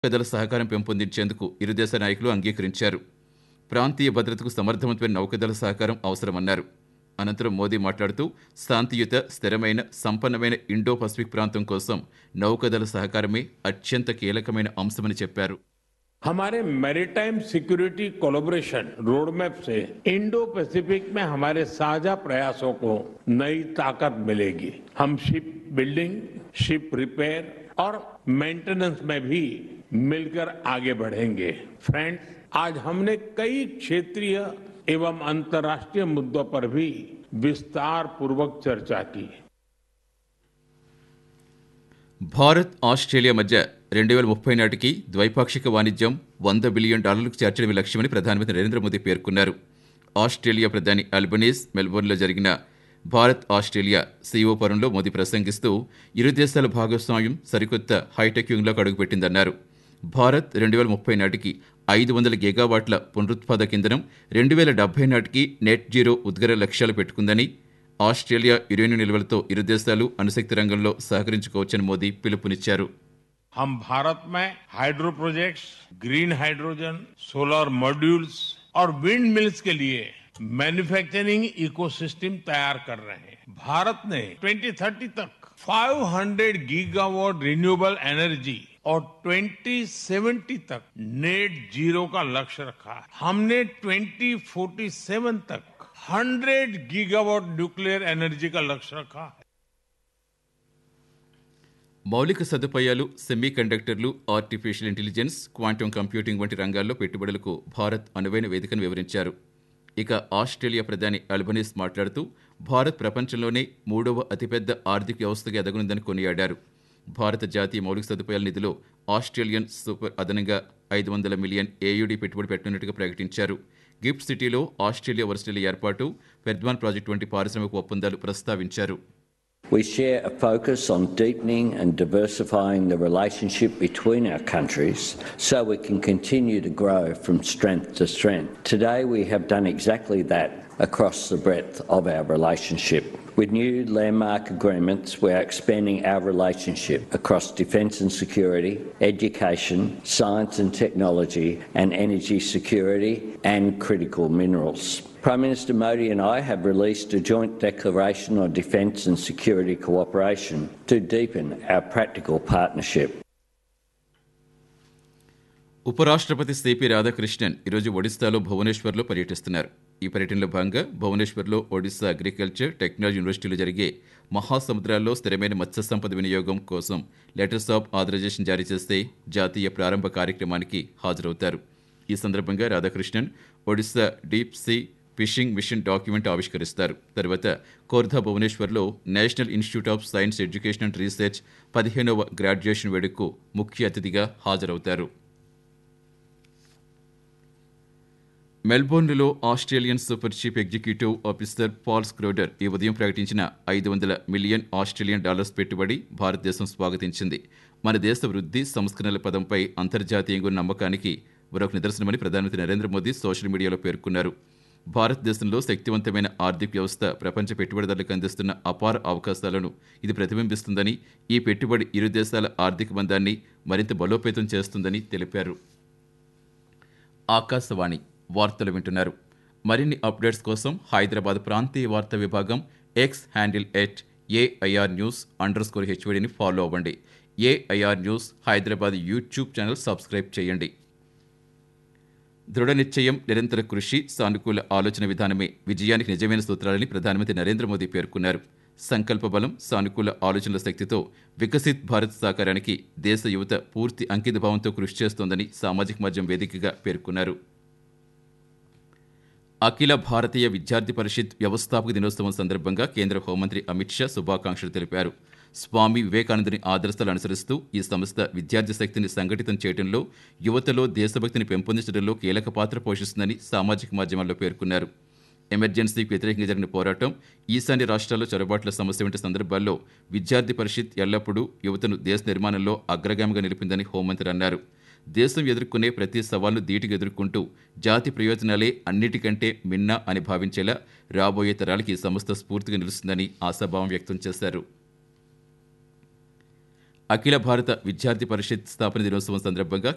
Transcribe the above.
పెద్దల సహకారం పెంపొందించేందుకు ఇరు దేశ నాయకులు అంగీకరించారు ప్రాంతీయ భద్రతకు సమర్థవంతమైన నౌకదళ సహకారం అవసరమన్నారు అనంతరం మోదీ మాట్లాడుతూ శాంతియుత స్థిరమైన సంపన్నమైన ఇండో పసిఫిక్ ప్రాంతం కోసం నౌకదళ సహకారమే అత్యంత కీలకమైన అంశమని చెప్పారు हमारे मैरीटाइम सिक्योरिटी कोलैबोरेशन रोडमैप से इंडो पैसिफिक में हमारे साझा प्रयासों को नई ताकत मिलेगी हम शिप बिल्डिंग शिप रिपेयर और मेंटेनेंस में भी मिलकर आगे बढ़ेंगे फ्रेंड्स आज हमने कई क्षेत्रीय एवं अंतर्राष्ट्रीय मुद्दों पर भी विस्तार पूर्वक चर्चा की భారత్ ఆస్ట్రేలియా మధ్య రెండు వేల ముప్పై నాటికి ద్వైపాక్షిక వాణిజ్యం వంద బిలియన్ డాలర్లకు చేర్చడమే లక్ష్యమని ప్రధానమంత్రి నరేంద్ర మోదీ పేర్కొన్నారు ఆస్ట్రేలియా ప్రధాని అల్బనీస్ మెల్బోర్న్లో జరిగిన భారత్ ఆస్ట్రేలియా సీఓ పరంలో మోదీ ప్రసంగిస్తూ ఇరు దేశాల భాగస్వామ్యం సరికొత్త హైటెక్ యుగంలోకి అడుగుపెట్టిందన్నారు భారత్ రెండు వేల ముప్పై నాటికి ఐదు వందల గిగావాట్ల పునరుత్పాదక ఇంధనం రెండు వేల డెబ్బై నాటికి నెట్ జీరో ఉద్గర లక్ష్యాలు పెట్టుకుందని ఆస్ట్రేలియా యురేనియం నిల్వలతో ఇరు దేశాలు అణుశక్తి రంగంలో సహకరించుకోవచ్చని మోదీ పిలుపునిచ్చారు हम भारत में hydro projects green hydrogen solar modules और विंड मिल्स के लिए मैन्युफैक्चरिंग इकोसिस्टम तैयार कर रहे हैं भारत ने 2030 तक 500 गीगावाट रिन्यूएबल एनर्जी और 2070 तक नेट जीरो का लक्ष्य रखा है हमने 2047 तक 100 गीगावाट न्यूक्लियर एनर्जी का लक्ष्य रखा है మౌలిక సదుపాయాలు సెమీ కండక్టర్లు ఆర్టిఫిషియల్ ఇంటెలిజెన్స్ క్వాంటమ్ కంప్యూటింగ్ వంటి రంగాల్లో పెట్టుబడులకు భారత్ అనువైన వేదికను వివరించారు ఇక ఆస్ట్రేలియా ప్రధాని అల్బనీస్ మాట్లాడుతూ భారత్ ప్రపంచంలోనే మూడవ అతిపెద్ద ఆర్థిక వ్యవస్థగా ఎదగనుందని కొనియాడారు భారత జాతీయ మౌలిక సదుపాయాల నిధిలో ఆస్ట్రేలియన్ సూపర్ అదనంగా ఐదు వందల మిలియన్ ఏయుడి పెట్టుబడి పెట్టనున్నట్టుగా ప్రకటించారు గిఫ్ట్ సిటీలో ఆస్ట్రేలియా వర్సిటీల ఏర్పాటు పెర్ద్వాన్ ప్రాజెక్టు వంటి పారిశ్రామిక ఒప్పందాలు ప్రస్తావించారు We share a focus on deepening and diversifying the relationship between our countries so we can continue to grow from strength to strength. Today we have done exactly that across the breadth of our relationship. With new landmark agreements, we are expanding our relationship across defence and security, education, science and technology, and energy security and critical minerals. Prime Minister Modi and I have released a joint declaration on defence and security cooperation to deepen our practical partnership. ఉపరాష్ట్రపతి CP Radhakrishnan ఈరోజు ఒడిశాలో భువనేశ్వర్లో పర్యటిస్తున్నారు ఈ పర్యటనలో భాగంగా భువనేశ్వర్లో Odisha agriculture technology యూనివర్సిటీలో జరిగే మహాసముద్రాల్లో స్థిరమైన మత్స్య సంపద వినియోగం కోసం లెటర్స్ ఆఫ్ ఆథరైజేషన్ జారీ చేస్తే జాతీయ ప్రారంభ కార్యక్రమానికి హాజరవుతారు ఈ సందర్భంగా Radhakrishnan Odisha deep sea fishing mission document ఆవిష్కరిస్తారు తర్వాత కోర్ధా భువనేశ్వర్లో national institute of science education and research పదిహేనవ గ్రాడ్యుయేషన్ వేడుకకు ముఖ్య అతిథిగా హాజరవుతారు మెల్బోర్న్లో Australian super chief executive officer Paul Schroder ఈ ఉదయం ప్రకటించిన ఐదు వందల మిలియన్ ఆస్ట్రేలియన్ డాలర్స్ పెట్టుబడి భారతదేశం స్వాగతించింది మన దేశ వృద్ధి సంస్కరణల పదంపై అంతర్జాతీయంగా ఉన్న నమ్మకానికి మరొక నిదర్శనమని ప్రధానమంత్రి నరేంద్ర మోదీ సోషల్ మీడియాలో పేర్కొన్నారు భారతదేశంలో శక్తివంతమైన ఆర్థిక వ్యవస్థ ప్రపంచ పెట్టుబడిదారులకు అందిస్తున్న అపార అవకాశాలను ఇది ప్రతిబింబిస్తుందని ఈ పెట్టుబడి ఇరు దేశాల ఆర్థిక బంధాన్ని మరింత బలోపేతం చేస్తుందని తెలిపారు ఆకాశవాణి వార్తలు వింటున్నారు మరిన్ని అప్డేట్స్ కోసం హైదరాబాద్ ప్రాంతీయ వార్తా విభాగం X handle at AIR news underscore హెచ్వడిని ఫాలో అవ్వండి AIR news Hyderabad YouTube channel subscribe చేయండి దృఢ నిశ్చయం నిరంతర కృషి సానుకూల ఆలోచన విధానమే విజయానికి నిజమైన సూత్రాలని ప్రధానమంత్రి నరేంద్ర మోదీ పేర్కొన్నారు సంకల్ప బలం సానుకూల ఆలోచనల శక్తితో వికసిత్ భారత్ సాకారానికి దేశ యువత పూర్తి అంకిత భావంతో కృషి చేస్తోందని సామాజిక మాధ్యమం వేదికగా పేర్కొన్నారు అఖిల భారతీయ విద్యార్థి పరిషత్ వ్యవస్థాపక దినోత్సవం సందర్భంగా కేంద్ర హోంమంత్రి అమిత్ షా శుభాకాంక్షలు తెలిపారు స్వామి వివేకానందుని ఆదర్శాలు అనుసరిస్తూ ఈ సంస్థ విద్యార్థి శక్తిని సంఘటితం చేయడంలో యువతలో దేశభక్తిని పెంపొందించడంలో కీలక పాత్ర పోషిస్తుందని సామాజిక మాధ్యమాల్లో పేర్కొన్నారు ఎమర్జెన్సీకి వ్యతిరేకంగా జరిగిన పోరాటం ఈశాన్య రాష్ట్రాల్లో చొరబాట్ల సమస్య వంటి సందర్భాల్లో విద్యార్థి పరిషత్ ఎల్లప్పుడూ యువతను దేశ నిర్మాణంలో అగ్రగామిగా నిలిపిందని హోంమంత్రి అన్నారు దేశం ఎదుర్కొనే ప్రతి సవాల్ను ధీటుగా ఎదుర్కొంటూ జాతి ప్రయోజనాలే అన్నిటికంటే మిన్న అని భావించేలా రాబోయే తరాలకి ఈ సంస్థ స్ఫూర్తిగా నిలుస్తుందని ఆశాభావం వ్యక్తం చేశారు అఖిల భారత విద్యార్థి పరిషత్ స్థాపన దినోత్సవం సందర్భంగా